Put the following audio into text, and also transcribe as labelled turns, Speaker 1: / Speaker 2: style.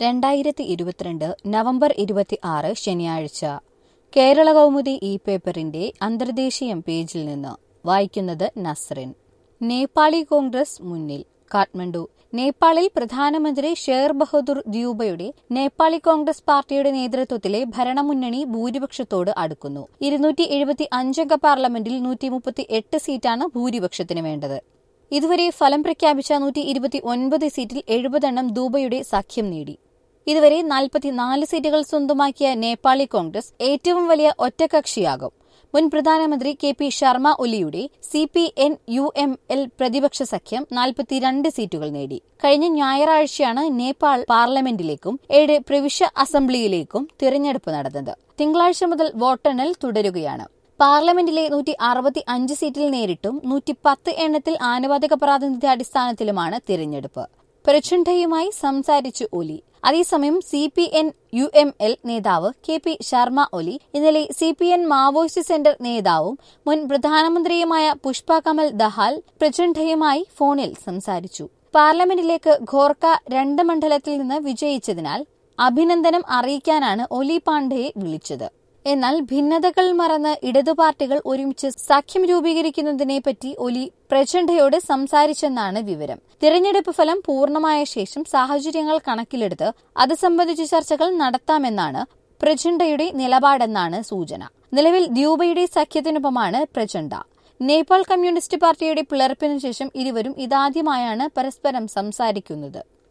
Speaker 1: രണ്ടായിരത്തി ഇരുപത്തിരണ്ട് നവംബർ ഇരുപത്തി ആറ് ശനിയാഴ്ച കേരള കൗമുദി ഇ പേപ്പറിന്റെ അന്തർദേശീയം പേജിൽ നിന്ന് വായിക്കുന്നത് നസ്റിൻ നേപ്പാളി കോൺഗ്രസ് മുന്നിൽ കാഠ്മണ്ഡു നേപ്പാളിൽ പ്രധാനമന്ത്രി ഷേർ ബഹദൂർ ദ്യൂബയുടെ നേപ്പാളി കോൺഗ്രസ് പാർട്ടിയുടെ നേതൃത്വത്തിലെ ഭരണമുന്നണി ഭൂരിപക്ഷത്തോട് അടുക്കുന്നു ഇരുന്നൂറ്റി എഴുപത്തി അഞ്ചംഗ പാർലമെന്റിൽ നൂറ്റി മുപ്പത്തി എട്ട് സീറ്റാണ് ഭൂരിപക്ഷത്തിന് വേണ്ടത് ഇതുവരെ ഫലം പ്രഖ്യാപിച്ച നൂറ്റി ഇരുപത്തി ഒൻപത് സീറ്റിൽ എഴുപതെണ്ണം ദൂബയുടെ സഖ്യം നേടി ഇതുവരെ നാൽപ്പത്തിനാല് സീറ്റുകൾ സ്വന്തമാക്കിയ നേപ്പാളി കോൺഗ്രസ് ഏറ്റവും വലിയ ഒറ്റകക്ഷിയാകും മുൻ പ്രധാനമന്ത്രി കെ പി ശർമ്മ ഒലിയുടെ C P N U M L പ്രതിപക്ഷ സഖ്യം നാൽപ്പത്തിരണ്ട് സീറ്റുകൾ നേടി കഴിഞ്ഞ ഞായറാഴ്ചയാണ് നേപ്പാൾ പാർലമെന്റിലേക്കും ഏഴ് പ്രവിശ്യ അസംബ്ലിയിലേക്കും തിരഞ്ഞെടുപ്പ് നടന്നത് തിങ്കളാഴ്ച മുതൽ വോട്ടെണ്ണൽ തുടരുകയാണ് പാർലമെന്റിലെ നൂറ്റി അറുപത്തി അഞ്ച് സീറ്റിൽ നേരിട്ടും നൂറ്റി പത്ത് എണ്ണത്തിൽ ആനുപാതിക പ്രാതിനിധ്യ അടിസ്ഥാനത്തിലുമാണ് തിരഞ്ഞെടുപ്പ് പ്രചണ്ഡയുമായി സംസാരിച്ചു ഒലി അതേസമയം C P N U M L നേതാവ് കെ പി ശർമ്മ ഒലി ഇന്നലെ C P N Maoist centre നേതാവും മുൻ പ്രധാനമന്ത്രിയുമായ പുഷ്പ കമൽ ദഹാൽ പ്രചണ്ഡയുമായി ഫോണിൽ സംസാരിച്ചു പാർലമെന്റിലേക്ക് ഖോർക്ക രണ്ട് മണ്ഡലത്തിൽ നിന്ന് വിജയിച്ചതിനാൽ അഭിനന്ദനം അറിയിക്കാനാണ് ഒലി പാണ്ഡെയെ വിളിച്ചത് എന്നാൽ ഭിന്നതകൾ മറന്ന് ഇടതു പാർട്ടികൾ ഒരുമിച്ച് സഖ്യം രൂപീകരിക്കുന്നതിനെപ്പറ്റി ഒലി പ്രചണ്ഡയോട് സംസാരിച്ചെന്നാണ് വിവരം തിരഞ്ഞെടുപ്പ് ഫലം പൂർണ്ണമായ ശേഷം സാഹചര്യങ്ങൾ കണക്കിലെടുത്ത് അത് സംബന്ധിച്ച ചർച്ചകൾ നടത്താമെന്നാണ് പ്രചണ്ഡയുടെ നിലപാടെന്നാണ് സൂചന നിലവിൽ ദ്യൂബയുടെ സഖ്യത്തിനൊപ്പമാണ് പ്രചണ്ഡ നേപ്പാൾ കമ്മ്യൂണിസ്റ്റ് പാർട്ടിയുടെ പിളർപ്പിനു ശേഷം ഇരുവരും ഇതാദ്യമായാണ് പരസ്പരം സംസാരിക്കുന്നത്